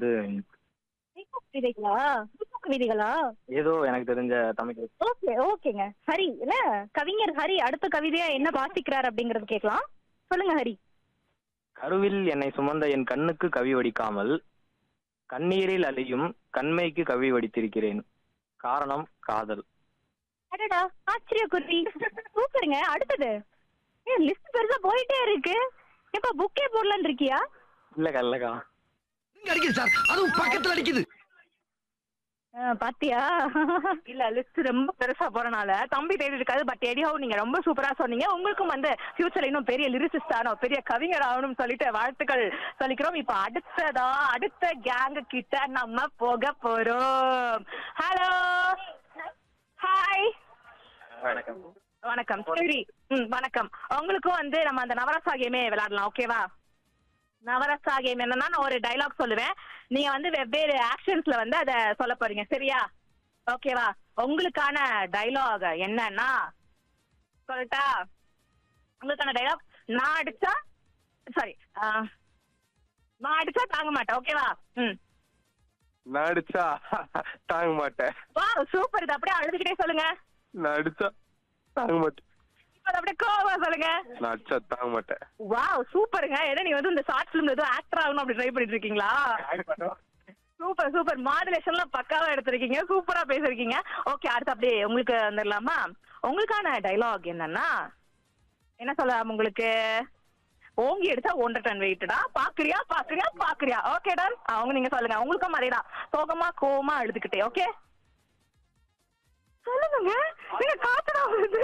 வந்து peacock விதைகளா peacock விதைகளா ஏதோ எனக்கு தெரிஞ்ச தமிழ் ஓகே ஓகேங்க ஹரி இல்ல கவிஞர் ஹரி அடுத்த கவிதையா என்ன வாசிக்கிறார் அப்படிங்கறது கேட்கலாம் சொல்லுங்க ஹரி கருவில் என்னை சுமந்த என் கண்ணுக்கு கவி வடிக்காமல் கண்ணீரில் அழியும் கண்மைக்கு கவி வடித்திருக்கிறேன் காரணம் காதல் அடடா ஆச்சரிய குறி சூப்பருங்க அடுத்தது ஏன் லிஸ்ட் பெருசா போயிட்டே இருக்கு எப்ப புக்கே போடலான்னு இருக்கியா இல்லக்கா இல்லக்கா இங்க அடிக்குது சார் அதுவும் பக்கத்துல அடிக்குது ஆ, பாத்தியா இல்ல லிஸ்ட் ரொம்ப பெருசா போறனால தம்பி தேடி இருக்காது பட் எடிஹாவும் நீங்க ரொம்ப சூப்பரா சொன்னீங்க உங்களுக்கும் வந்து ஃபியூச்சர்ல இன்னும் பெரிய லிரிசிஸ்ட் ஆகணும் பெரிய கவிஞர் ஆகணும்னு சொல்லிட்டு வாழ்த்துக்கள் சொல்லிக்கிறோம் இப்ப அடுத்ததா அடுத்த கேங் கிட்ட நம்ம போக போறோம் ஹலோ ஹாய் வணக்கம் வணக்கம் சரி ம் வணக்கம் உங்களுக்கும் வந்து நம்ம அந்த நவரசா கேமே விளையாடலாம் ஓகேவா நவரசா கேம் என்னன்னா நான் ஒரு டைலாக் சொல்லுவேன் நீங்க வந்து வெவ்வேறு ஆக்ஷன்ஸ்ல வந்து அத சொல்ல போறீங்க சரியா ஓகேவா உங்களுக்கான டைலாக் என்னன்னா சொல்லட்டா உங்களுக்கான டைலாக் நான் அடிச்சா சாரி நான் அடிச்சா தாங்க மாட்டேன் ஓகேவா ம் நான் அடிச்சா தாங்க மாட்டேன் வா சூப்பர் இது அப்படியே அழுதுகிட்டே சொல்லுங்க நான் அடிச்சா தாங்க மாட்டேன் இப்ப அதை அப்படியே கோவமா சொல்லுங்க நான் அடிச்சா தாங்க மாட்டேன் வாவ் சூப்பருங்க ஏன்னா நீங்க வந்து இந்த ஷார்ட் ஃபிலிம்ல ஏதோ ஆக்டர் ஆகணும் அப்படி ட்ரை பண்ணிட்டு இருக்கீங்களா சூப்பர் சூப்பர் மாடுலேஷன்லாம் பக்காவா எடுத்திருக்கீங்க சூப்பரா பேசிருக்கீங்க ஓகே அடுத்து அப்படியே உங்களுக்கு வந்துடலாமா உங்களுக்கான டைலாக் என்னன்னா என்ன சொல்லலாம் உங்களுக்கு ஓங்கி எடுத்தா ஒன்றரை டன் வெயிட்டடா பாக்குறியா பாக்குறியா பாக்குறியா ஓகே டன் அவங்க நீங்க சொல்லுங்க உங்களுக்கும் அதேதான் சோகமா கோவமா எழுதுக்கிட்டே ஓகே சொல்லுங்க நீங்க காத்துதான் வருது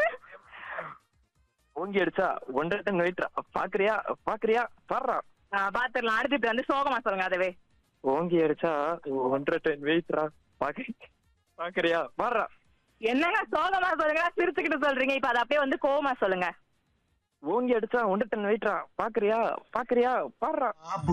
ஓங்கி அடிச்சா ஒன்றரை டன் வெயிட் பாக்குறியா பாக்குறியா பாடுறா ஆ, பாத்துடலாம் அடுத்து இப்படி வந்து சோகமா சொல்லுங்க அதவே ஓங்கி அடிச்சா ஒன்றரை டன் வெயிட்ரா பாக்கு பாக்குறியா பாடுறா என்னங்க சோகமா சொல்லுங்க சிரிச்சுக்கிட்டு சொல்றீங்க இப்ப அதை அப்படியே வந்து கோவமா சொல்லுங்க ஓங்கி அடிச்சா ஒன்றரை டன் வெயிட்ரா பாக்குறியா பாக்குறியா பாடுறா பாபு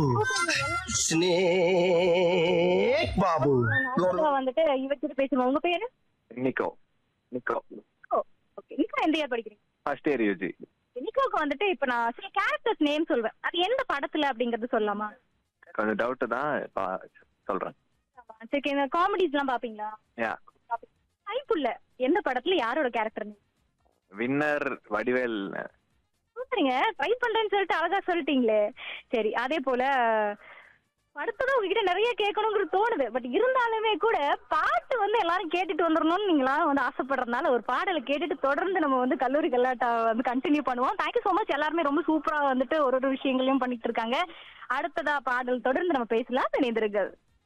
ஸ்னேக் பாபு அடுத்ததா வந்துட்டு இவச்சிட்டு பேசுவோம் உங்க பேரு நிக்கோ நிக்கோ ஓகே நிக்கா எந்த இயர் படிக்கிறீங்க ஃபர்ஸ்ட் இயர் யூஜி நிக்கோக்கு வந்துட்டு இப்ப நான் சில கேரக்டர்ஸ் நேம் சொல்வேன் அது எந்த படத்துல அப்படிங்கறது சொல்லலாமா கொஞ்சம் டவுட் தான் பா- சொல்றேன் சரி இந்த காமெடிஸ் எல்லாம் பாப்பீங்களா யா கைப்புள்ள எந்த படத்துல யாரோட கேரக்டர் வின்னர் வடிவேல் சூப்பருங்க ட்ரை பண்றேன்னு சொல்லிட்டு அழகா சொல்லிட்டீங்களே சரி அதே போல அடுத்ததான் உங்ககிட்ட நிறைய கேட்கணுங்கிறது தோணுது பட் இருந்தாலுமே கூட பாட்டு வந்து எல்லாரும் கேட்டுட்டு வந்துடணும்னு நீங்களாம் வந்து ஆசைப்படுறதுனால ஒரு பாடலை கேட்டுட்டு தொடர்ந்து நம்ம வந்து கல்லூரி கல்லாட்டா வந்து கண்டினியூ பண்ணுவோம் தேங்க்யூ ஸோ மச் எல்லாருமே ரொம்ப சூப்பரா வந்துட்டு ஒரு ஒரு விஷயங்களையும் பண்ணிட்டு இருக்காங்க அடுத்ததா பாடல் தொடர்ந்து நம்ம பேசலாம் இணைந்திருங்கள்